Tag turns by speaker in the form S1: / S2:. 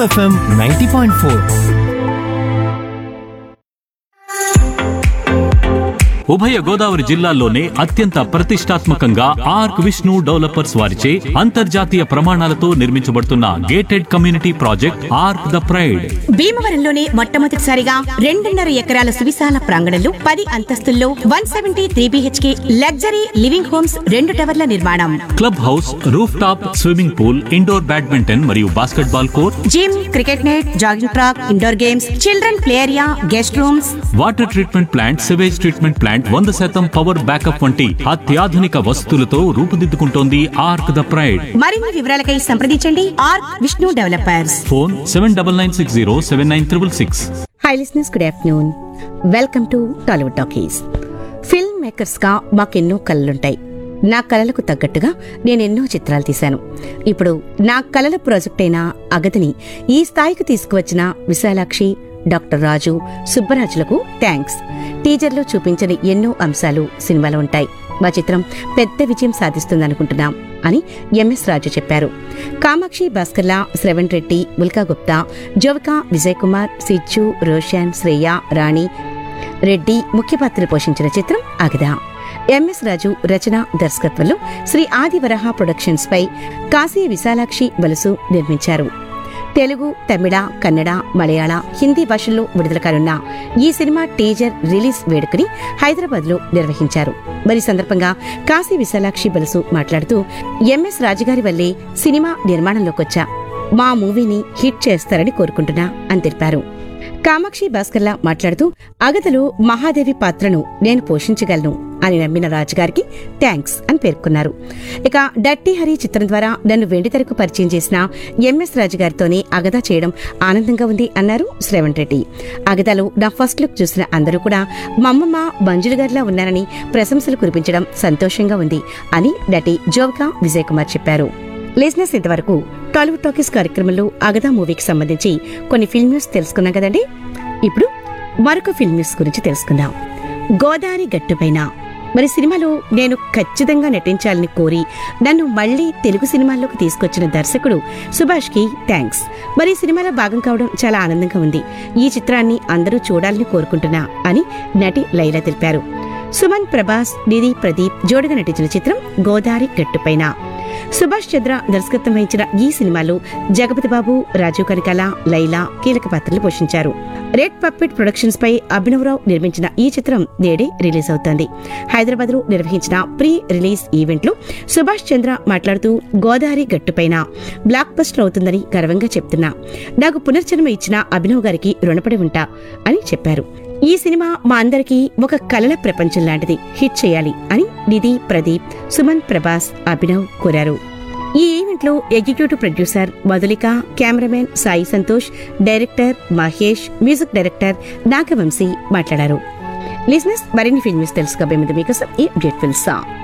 S1: FM ninety point four
S2: ఉభయ గోదావరి జిల్లాల్లోనే అత్యంత ప్రతిష్టాత్మకంగా ఆర్క్ విష్ణు డెవలపర్స్ వారిచే అంతర్జాతీయ ప్రమాణాలతో నిర్మించబడుతున్న gated community project arc the pride
S3: భీమవరంలోనే మొట్టమొదటిసారిగా రెండున్నర ఎకరాల సువిశాల ప్రాంగణంలో పది అంతస్తుల్లో one seventy three BHK luxury living homes రెండు టవర్ల నిర్మాణం
S2: club house roof top swimming pool indoor badminton మరియు basketball court
S3: gym cricket net jogging track indoor games children play area guest rooms
S2: water treatment plant sewage treatment plant వంద శాతం power backup వంటి అత్యాధునిక వసతులతో రూపుదిద్దుకుంటోంది arc the pride
S3: మరిన్ని వివరాలకై సంప్రదించండి R Vishnu developers
S2: phone seven double nine six zero seven nine triple six
S3: hi listeners good afternoon welcome to Tollywood talkies film makers గా మాకెన్నో కళలుంటాయి నా కళలకు తగ్గట్టుగా నేనెన్నో చిత్రాలు తీశాను ఇప్పుడు నా కళల ప్రాజెక్ట్ అయిన అగతిని ఈ స్థాయికి తీసుకువచ్చిన విశాలాక్షి డాక్టర్ రాజు సుబ్బరాజులకు థ్యాంక్స్ టీజర్లో చూపించని ఎన్నో అంశాలు సినిమాలో ఉంటాయి మా చిత్రం పెద్ద విజయం సాధిస్తుందనుకుంటున్నాం అని ఎంఎస్ రాజు చెప్పారు కామాక్షి భాస్కర్ల శ్రవణ్ రెడ్డి ఉల్కా గుప్తా జోవికా విజయ్ కుమార్ సిజ్జు రోషన్ శ్రేయ రాణి రెడ్డి ముఖ్య పాత్రలు పోషించిన చిత్రం అగదా ఎంఎస్ రాజు రచన దర్శకత్వంలో శ్రీ ఆదివరహ ప్రొడక్షన్స్ పై కాశీ విశాలాక్షి బలుసు నిర్మించారు తెలుగు తమిళ కన్నడ మలయాళ హిందీ భాషల్లో విడుదల కానున్న ఈ సినిమా టీజర్ రిలీజ్ వేడుకని హైదరాబాద్ లో నిర్వహించారు మరి సందర్భంగా కాశీ విశాలాక్షి బలుసు మాట్లాడుతూ ఎంఎస్ రాజుగారి వల్లే సినిమా నిర్మాణంలోకొచ్చా మా మూవీని హిట్ చేస్తారని కోరుకుంటున్నా అని తెలిపారు కామాక్షి భాస్కర్లా మాట్లాడుతూ అగతలో మహాదేవి పాత్రను నేను పోషించగలను అని నమ్మిన రాజుగారికి థ్యాంక్స్ అని పేర్కొన్నారు ఇక డట్టి హరి చిత్రం ద్వారా నన్ను వెండితెరకు పరిచయం చేసిన ఎంఎస్ రాజు గారితోనే అగదా చేయడం ఆనందంగా ఉంది అన్నారు శ్రవణ్ రెడ్డి అగదాలో నా ఫస్ట్ లుక్ చూసిన అందరూ కూడా మమ్మమ్మ మంజులు గారిలా ఉన్నారని ప్రశంసలు కురిపించడం సంతోషంగా ఉంది అని నటి జోవికా విజయ్ కుమార్ చెప్పారు లిజినెస్ ఇంతవరకు టాలీవుడ్ టాకీస్ కార్యక్రమంలో అగదా మూవీకి సంబంధించి కొన్ని ఫిల్మ్ న్యూస్ తెలుసుకున్నాం కదండి ఇప్పుడు మరొక ఫిల్మ్ న్యూస్ గురించి తెలుసుకుందాం గోదావరి గట్టుపైన మరి సినిమాలో నేను ఖచ్చితంగా నటించాలని కోరి నన్ను మళ్ళీ తెలుగు సినిమాల్లోకి తీసుకొచ్చిన దర్శకుడు సుభాష్ కి థ్యాంక్స్ మరి ఈ సినిమాలో భాగం కావడం చాలా ఆనందంగా ఉంది ఈ చిత్రాన్ని అందరూ చూడాలని కోరుకుంటున్నా అని నటి లైలా తెలిపారు సుమన్ ప్రభాస్ నిధి ప్రదీప్ జోడిగా నటించిన చిత్రం గోదావరి గట్టుపైన సుభాష్ చంద్ర దర్శకత్వం వహించిన ఈ సినిమాలో జగపతి బాబు రాజీవ్ కనకాల లైలా కీలక పాత్రలు పోషించారు రెడ్ పప్పెట్ ప్రొడక్షన్స్ పై అభినవరావు నిర్మించిన ఈ చిత్రం నేడే రిలీజ్ అవుతోంది హైదరాబాద్ లో నిర్వహించిన ప్రీ రిలీజ్ ఈవెంట్ లో సుభాష్ చంద్ర మాట్లాడుతూ గోదావరి గట్టుపైన బ్లాక్ బస్టర్ అవుతుందని గర్వంగా చెప్తున్నా నాకు పునర్జన్మ ఇచ్చిన అభినవ్ గారికి రుణపడి ఉంటా అని చెప్పారు ఈ సినిమా మా అందరికీ ఒక కలల ప్రపంచం లాంటిది హిట్ చేయాలి అని నిధి ప్రదీప్ సుమన్ ప్రభాస్ అభినవ్ కోరారు ఈ ఈవెంట్ లో executive producer Madhulika cameraman Sai Santosh director Mahesh music director Nagavamsi మాట్లాడారు లిజినెస్ మరిన్ని ఫిల్మ్స్ తెలుసుకోబోయే ముందు మీకోసం ఈ బ్యూటిఫుల్ సాంగ్